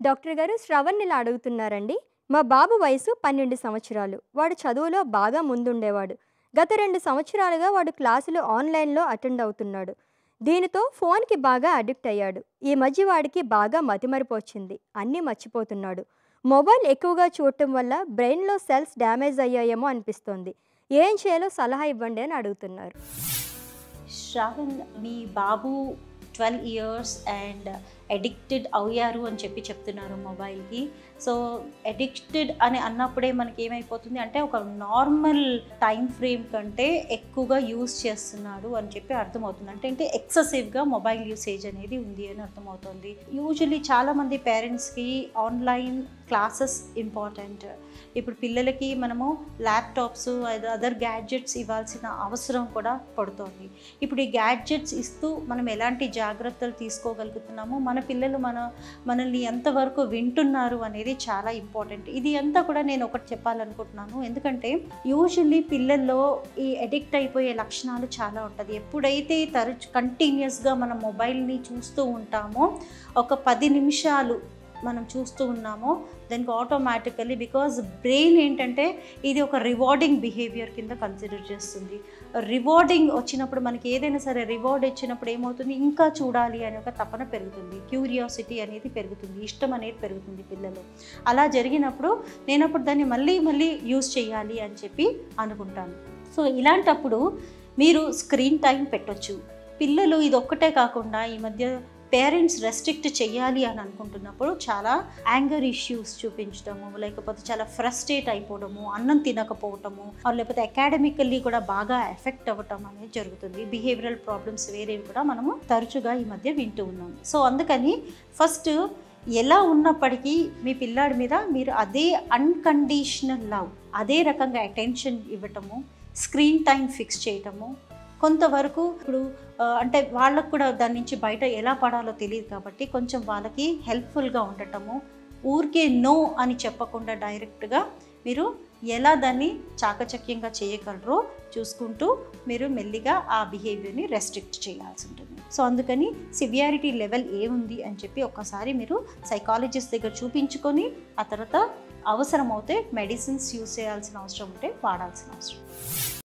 doctor గారు శ్రవణ్ ఇలా అడుగుతున్నారండి మా బాబు వయసు పన్నెండు సంవత్సరాలు వాడు చదువులో బాగా ముందుండేవాడు గత రెండు సంవత్సరాలుగా వాడు క్లాసులు ఆన్లైన్లో అటెండ్ అవుతున్నాడు దీనితో ఫోన్కి బాగా అడిక్ట్ అయ్యాడు ఈ మధ్య వాడికి బాగా మతిమరుపు వచ్చింది అన్నీ మర్చిపోతున్నాడు మొబైల్ ఎక్కువగా చూడటం వల్ల బ్రెయిన్లో సెల్స్ డ్యామేజ్ అయ్యాయేమో అనిపిస్తోంది ఏం చేయాలో సలహా ఇవ్వండి అని అడుగుతున్నారు శ్రావణ్ మీ బాబు ట్వెల్వ్ ఇయర్స్ అండ్ అడిక్టెడ్ అయ్యారు అని చెప్పి చెప్తున్నారు మొబైల్కి సో అడిక్టెడ్ అని అన్నప్పుడే మనకి ఏమైపోతుంది అంటే ఒక నార్మల్ టైం ఫ్రేమ్ కంటే ఎక్కువగా యూస్ చేస్తున్నాడు అని చెప్పి అర్థమవుతుంది అంటే అంటే ఎక్సెసివ్గా మొబైల్ యూసేజ్ అనేది ఉంది అని అర్థమవుతుంది యూజువలీ చాలామంది పేరెంట్స్కి ఆన్లైన్ క్లాసెస్ ఇంపార్టెంట్ ఇప్పుడు పిల్లలకి మనము ల్యాప్టాప్స్ అదర్ గ్యాడ్జెట్స్ ఇవ్వాల్సిన అవసరం కూడా పడుతోంది ఇప్పుడు ఈ గ్యాడ్జెట్స్ ఇస్తూ మనం ఎలాంటి జాగ్రత్తలు తీసుకోగలుగుతున్నామో మన పిల్లలు మన మనల్ని ఎంతవరకు వింటున్నారు అనేది చాలా ఇంపార్టెంట్ ఇది అంతా కూడా నేను ఒకటి చెప్పాలనుకుంటున్నాను ఎందుకంటే యూజువల్లీ పిల్లల్లో ఈ అడిక్ట్ అయిపోయే లక్షణాలు చాలా ఉంటుంది ఎప్పుడైతే తరచు కంటిన్యూస్గా మనం మొబైల్ని చూస్తూ ఉంటామో ఒక పది నిమిషాలు మనం చూస్తూ ఉన్నామో దానికి ఆటోమేటికలీ బికాజ్ బ్రెయిన్ ఏంటంటే ఇది ఒక రివార్డింగ్ బిహేవియర్ కింద కన్సిడర్ చేస్తుంది రివార్డింగ్ వచ్చినప్పుడు మనకి ఏదైనా సరే రివార్డ్ ఇచ్చినప్పుడు ఏమవుతుంది ఇంకా చూడాలి అనే ఒక తపన పెరుగుతుంది క్యూరియాసిటీ అనేది పెరుగుతుంది ఇష్టం అనేది పెరుగుతుంది పిల్లలు అలా జరిగినప్పుడు నేను అప్పుడు దాన్ని మళ్ళీ మళ్ళీ యూజ్ చేయాలి అని చెప్పి అనుకుంటాను సో ఇలాంటప్పుడు మీరు స్క్రీన్ టైం పెట్టొచ్చు పిల్లలు ఇది ఒక్కటే కాకుండా ఈ మధ్య పేరెంట్స్ రెస్ట్రిక్ట్ చేయాలి అని అనుకుంటున్నప్పుడు చాలా యాంగర్ ఇష్యూస్ చూపించడము లేకపోతే చాలా ఫ్రస్ట్రేట్ అయిపోవడము అన్నం తినకపోవటము or లేకపోతే అకాడమికల్లీ కూడా బాగా ఎఫెక్ట్ అవ్వటం అనేది జరుగుతుంది బిహేవియరల్ ప్రాబ్లమ్స్ వేరేవి కూడా మనము తరచుగా ఈ మధ్య వింటూ ఉన్నాం సో అందుకని ఫస్ట్ ఎలా ఉన్నప్పటికీ మీ పిల్లాడి మీద మీరు అదే అన్కండిషనల్ లవ్ అదే రకంగా అటెన్షన్ ఇవ్వటము స్క్రీన్ టైం ఫిక్స్ చేయటము కొంతవరకు ఇప్పుడు ఆ, అంటే వాళ్ళకు కూడా దాని నుంచి బయట ఎలా పడాలో తెలియదు కాబట్టి కొంచెం వాళ్ళకి హెల్ప్ఫుల్గా ఉండటము ఊరికే నో అని చెప్పకుండా డైరెక్ట్గా మీరు ఎలా దాన్ని చాకచక్యంగా చేయగలరో చూసుకుంటూ మీరు మెల్లిగా ఆ బిహేవియర్ని రెస్ట్రిక్ట్ చేయాల్సి ఉంటుంది సో అందుకని సివియారిటీ లెవెల్ ఏముంది అని చెప్పి ఒక్కసారి మీరు సైకాలజిస్ట్ దగ్గర చూపించుకొని ఆ తర్వాత అవసరమవుతే మెడిసిన్స్ యూస్ చేయాల్సిన అవసరం ఉంటే వాడాల్సిన అవసరం